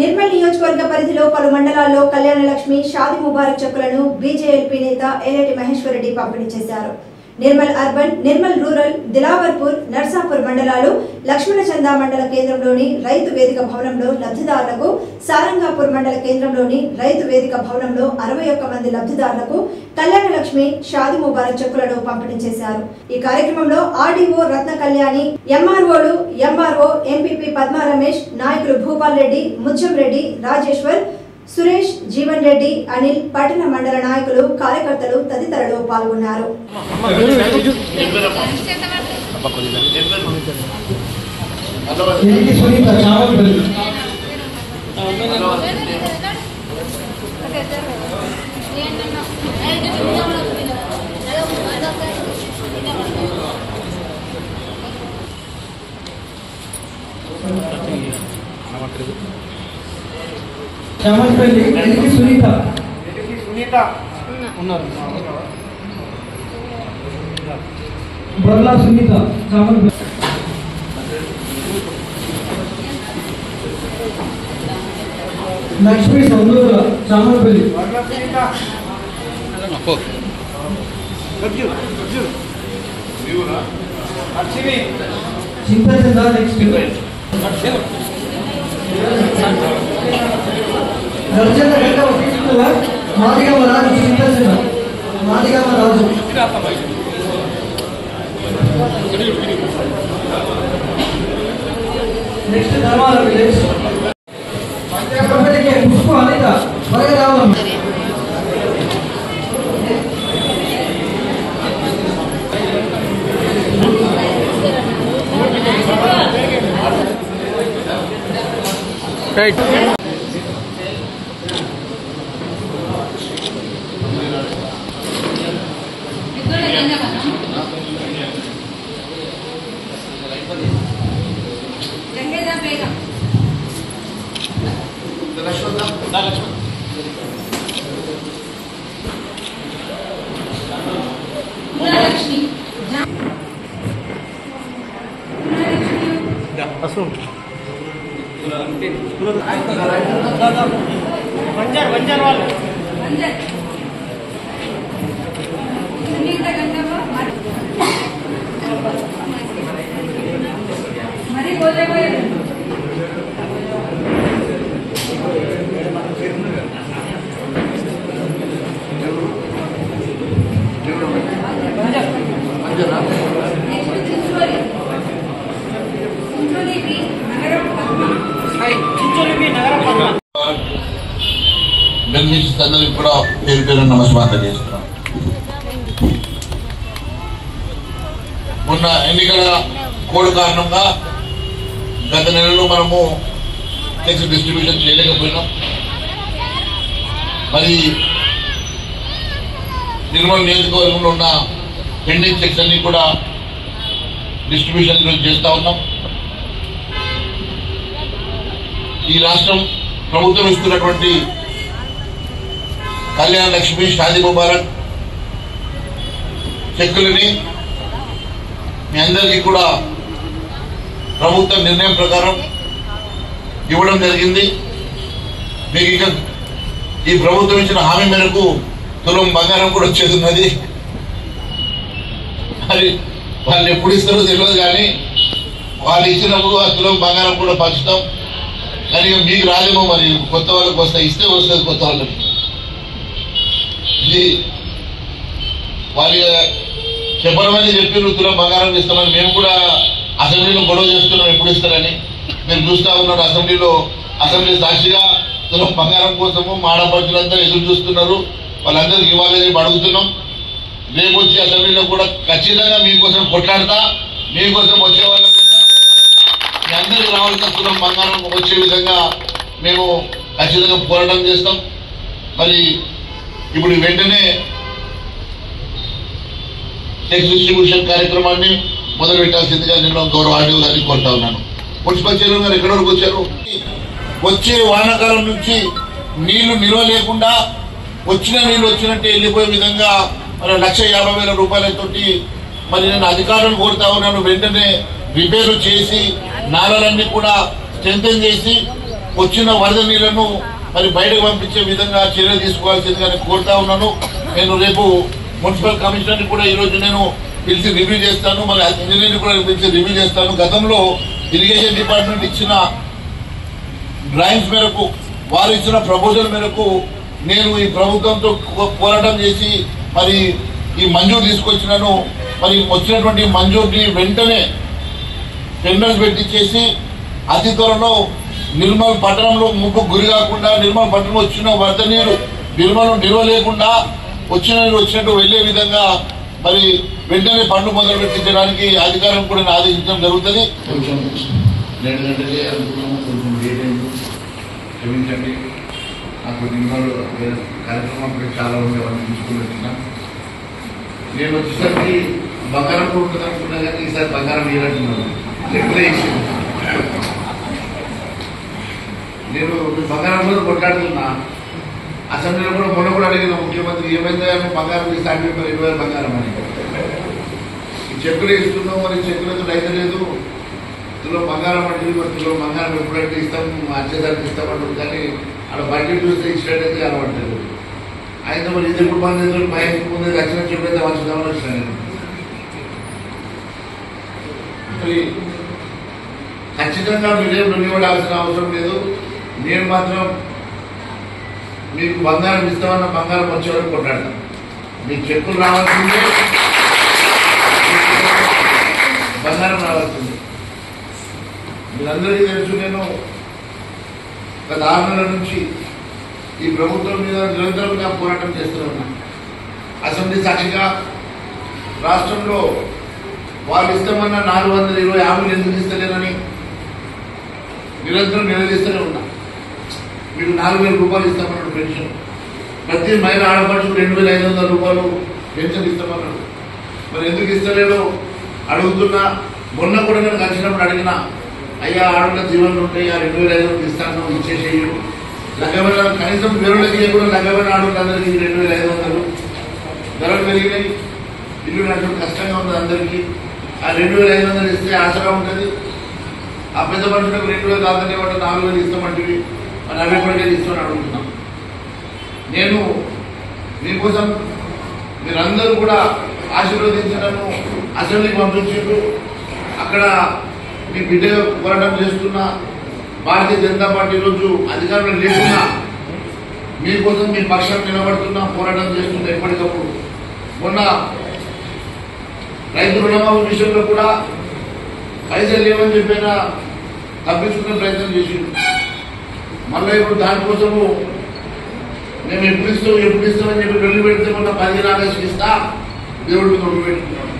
నిర్మల్ నియోజకవర్గ పరిధిలో పలు మండలాల్లో కళ్యాణ లక్ష్మి షాది ముబారక్ చెక్కులను బీజేఎల్పీ నేత ఎలేటి మహేశ్వర్ రెడ్డి పంపిణీ చేశారు నిర్మల్ అర్బన్ నిర్మల్ రూరల్ దిలావర్పూర్ నర్సాపూర్ మండలాలు లక్ష్మణచంద మండల కేంద్రంలోని రైతు వేదిక భవనంలో లబ్ధిదారులకు సారంగాపూర్ మండల కేంద్రంలోని రైతు వేదిక భవనంలో అరవై ఒక్క మంది లబ్ధిదారులకు కళ్యాణ లక్ష్మి షాది ముబారక్ చెక్కులను పంపిణీ చేశారు ఈ కార్యక్రమంలో ఆర్డీఓ రత్న కళ్యాణి ఎంఆర్ఓలు ఎంఆర్ఓ ఎంపీపీ పద్మా రమేష్ నాయకులు భూపాల్ రెడ్డి ముత్యం రెడ్డి రాజేశ్వర్ సురేష్ జీవన్ రెడ్డి అనిల్ పట్టణ మండల నాయకులు కార్యకర్తలు తదితరులు పాల్గొన్నారు ఎనికి సునీత చావల్పల్లి చావల్పల్లి ఎనికి సునీత ఉన్నారు బొర్లా సునీత చావల్పల్లి లక్ష్మీ సౌందర్య చామల్పల్లి చింతచంద నెక్స్ట్ గర్జన గంట తీసుకున్న మాదిగమ్మ రాజు చింతచంద మాదిగమ్మ రాజు నెక్స్ట్ ధర్మాల విలేజ్ చెప్పబడికే పుష్పు అనిత త్వరగా రావాలి నిర్మిస్తున్నందుకు కూడా పేరు పేరు నమస్కారం చేస్తున్నాం మొన్న ఎన్నికల కోడ్ కారణంగా గత నెలలో మనము చెక్స్ డిస్ట్రిబ్యూషన్ చేయలేకపోయినాం మరి నిర్మల్ నియోజకవర్గంలో ఉన్న పెండింగ్ చెక్స్ అన్ని కూడా డిస్ట్రిబ్యూషన్ ఈరోజు చేస్తా ఉన్నాం ఈ రాష్ట్రం ప్రభుత్వం ఇస్తున్నటువంటి కళ్యాణ లక్ష్మి షాదీ ముబారక్ చెక్కులని మీ అందరికీ కూడా ప్రభుత్వ నిర్ణయం ప్రకారం ఇవ్వడం జరిగింది మీకు ఇక ఈ ప్రభుత్వం ఇచ్చిన హామీ మేరకు తులం బంగారం కూడా వచ్చేది ఉన్నది మరి వాళ్ళు ఎప్పుడు ఇస్తారో తెలియదు కానీ వాళ్ళు ఇచ్చినప్పుడు ఆ తులం బంగారం కూడా పంచుతాం కానీ ఇక మీకు రాదేమో మరి కొత్త వాళ్ళకి వస్తాయి ఇస్తే వస్తుంది కొత్త వాళ్ళకి ఇది వాళ్ళు చెప్పడమని చెప్పి తులం బంగారం ఇస్తామని మేము కూడా అసెంబ్లీలో గొడవ చేస్తున్నాం ఎప్పుడు ఇస్తారని మీరు చూస్తా ఉన్నారు అసెంబ్లీలో అసెంబ్లీ సాక్షిగా తులం బంగారం కోసము మాడపడుచులంతా ఎదురు చూస్తున్నారు వాళ్ళందరికీ ఇవ్వాలని చెప్పి అడుగుతున్నాం రేపు వచ్చి అసెంబ్లీలో కూడా ఖచ్చితంగా మీకోసం కొట్లాడతా మీకోసం వచ్చే వాళ్ళ కోసం మీ అందరికి రావాల్సిన తులం బంగారం వచ్చే విధంగా మేము ఖచ్చితంగా పోరాటం చేస్తాం మరి ఇప్పుడు వెంటనే టెక్స్ డిస్ట్రిబ్యూషన్ కార్యక్రమాన్ని మొదలు పెట్టాల్సిందిగా నేను గౌరవ ఆడియో గారిని కోరుతా ఉన్నాను మున్సిపల్ చైర్మన్ గారు ఎక్కడి వరకు వచ్చారు వచ్చే వానాకాలం నుంచి నీళ్లు నిల్వ లేకుండా వచ్చిన నీళ్లు వచ్చినట్టే వెళ్ళిపోయే విధంగా మరి లక్ష యాభై వేల రూపాయలతోటి మరి నేను అధికారులను కోరుతా ఉన్నాను వెంటనే రిపేరు చేసి నాలలన్నీ కూడా స్ట్రెంథన్ చేసి వచ్చిన వరద నీళ్లను మరి బయటకు పంపించే విధంగా చర్యలు తీసుకోవాల్సిందిగా నేను కోరుతా ఉన్నాను నేను రేపు మున్సిపల్ కమిషనర్ కూడా ఈ రోజు నేను పిలిచి రివ్యూ చేస్తాను మరి ఇంజనీర్ కూడా పిలిచి రివ్యూ చేస్తాను గతంలో ఇరిగేషన్ డిపార్ట్మెంట్ ఇచ్చిన డ్రాయింగ్స్ మేరకు వారు ఇచ్చిన ప్రపోజల్ మేరకు నేను ఈ ప్రభుత్వంతో పో- పోరాటం చేసి మరి ఈ మంజూరు తీసుకొచ్చినాను మరి వచ్చినటువంటి మంజూరుని వెంటనే టెండర్స్ పెట్టించేసి అతి త్వరలో నిర్మల్ పట్టణంలో ముప్పు గురి కాకుండా నిర్మల్ పట్టణం వచ్చిన వరద నీరు నిర్మల్ నిల్వ లేకుండా వచ్చిన నీరు వచ్చినట్టు వెళ్లే విధంగా మరి వెంటనే పనులు మొదలు పెట్టించడానికి అధికారం కూడా నేను ఆదేశించడం జరుగుతుంది కొంచెం రెండు గంటలే అనుకున్నాము కొంచెం లేట్ అయింది క్షమించండి నాకు నిమ్మలు కార్యక్రమం అప్పుడు చాలా ఉండేవాడిని తీసుకుని వచ్చిన నేను వచ్చేసరికి బంగారం ఉంటుంది అనుకున్నా కానీ ఈసారి బంగారం ఇవ్వట్టున్నాను ఎప్పుడే ఇచ్చింది నేను బంగారం కూడా కొట్లాడుతున్నా అసెంబ్లీలో కూడా మొన్న కూడా అడిగిన ముఖ్యమంత్రి ఏమైందో ఏమో బంగారం తీసి పేపర్ ఇరవై వేల బంగారం అని ఈ చెక్కులు ఇస్తున్నాం మరి చెక్కులతో రైతు లేదు తులో బంగారం అంటే మరి తులో బంగారం ఎప్పుడంటే ఇస్తాం అచ్చేదానికి ఇస్తామంటారు కానీ అక్కడ బడ్జెట్ చూస్తే ఇచ్చినట్టయితే అలవాట్లేదు అయితే మరి ఇది ఎప్పుడు మన ఎదురు మా ఇంటికి ముందే దక్షిణ చెప్పేది వచ్చి వచ్చిన నేను మరి ఖచ్చితంగా మీరేం నిలబడాల్సిన అవసరం లేదు నేను మాత్రం మీకు బంగారం ఇస్తామన్న బంగారం వచ్చే వరకు కొట్లాడతాం మీకు చెక్కులు రావాల్సిందే బంగారం రావాల్సిందే మీరందరికీ తెలుసు నేను గత ఆరు నెలల నుంచి ఈ ప్రభుత్వం మీద నిరంతరంగా పోరాటం చేస్తూ ఉన్నా అసెంబ్లీ సాక్షిగా రాష్ట్రంలో వాళ్ళు ఇస్తామన్న నాలుగు వందల ఇరవై హామీలు ఎందుకు ఇస్తలేనని నిరంతరం నిలదీస్తూనే ఉన్నా మీకు నాలుగు వేల రూపాయలు ఇస్తామన్నాడు పెన్షన్ ప్రతి మహిళ ఆడపడుచు రెండు వేల ఐదు వందల రూపాయలు పెన్షన్ ఇస్తామన్నాడు మరి ఎందుకు ఇస్తలేడు అడుగుతున్నా మొన్న కూడా నేను కలిసినప్పుడు అడిగిన అయ్యా ఆడపిల్ల జీవనం ఉంటాయి ఆ రెండు వేల ఐదు వందలు ఇస్తాను ఇచ్చేసేయు లగ్గమైన కనీసం పేరులకి కూడా లగ్గమైన ఆడవాళ్ళందరికీ రెండు వేల ఐదు వందలు ధరలు పెరిగినాయి ఇల్లు నడవడం కష్టంగా ఉంది అందరికీ ఆ రెండు వేల ఐదు వందలు ఇస్తే ఆశగా ఉంటుంది ఆ పెద్ద మనుషులకు రెండు వేలు కాదని వాటి నాలుగు వేలు ఇస్తామంటివి మరి అవి కూడా ఇస్తామని అడుగుతున్నాం నేను మీకోసం మీరందరూ కూడా ఆశీర్వదించడము అసెంబ్లీకి పంపించారు అక్కడ మీ బిడ్డ పోరాటం చేస్తున్న భారతీయ జనతా పార్టీ రోజు అధికారంలో లేకున్నా మీకోసం మీ పక్షం నిలబడుతున్నా పోరాటం చేస్తున్నా ఎప్పటికప్పుడు మొన్న రైతు రుణమాఫీ విషయంలో కూడా పైసలు లేవని చెప్పినా తప్పించుకునే ప్రయత్నం చేసిండు మళ్ళీ ఇప్పుడు దానికోసము మేము ఎప్పుడు ఇస్తాం ఎప్పుడు ఇస్తామని చెప్పి వెళ్ళి పెడితే మొన్న పదిహేను ఆగస్టు ఇస్తా దేవుడికి నొప్పి పెట్టుకున్నాడు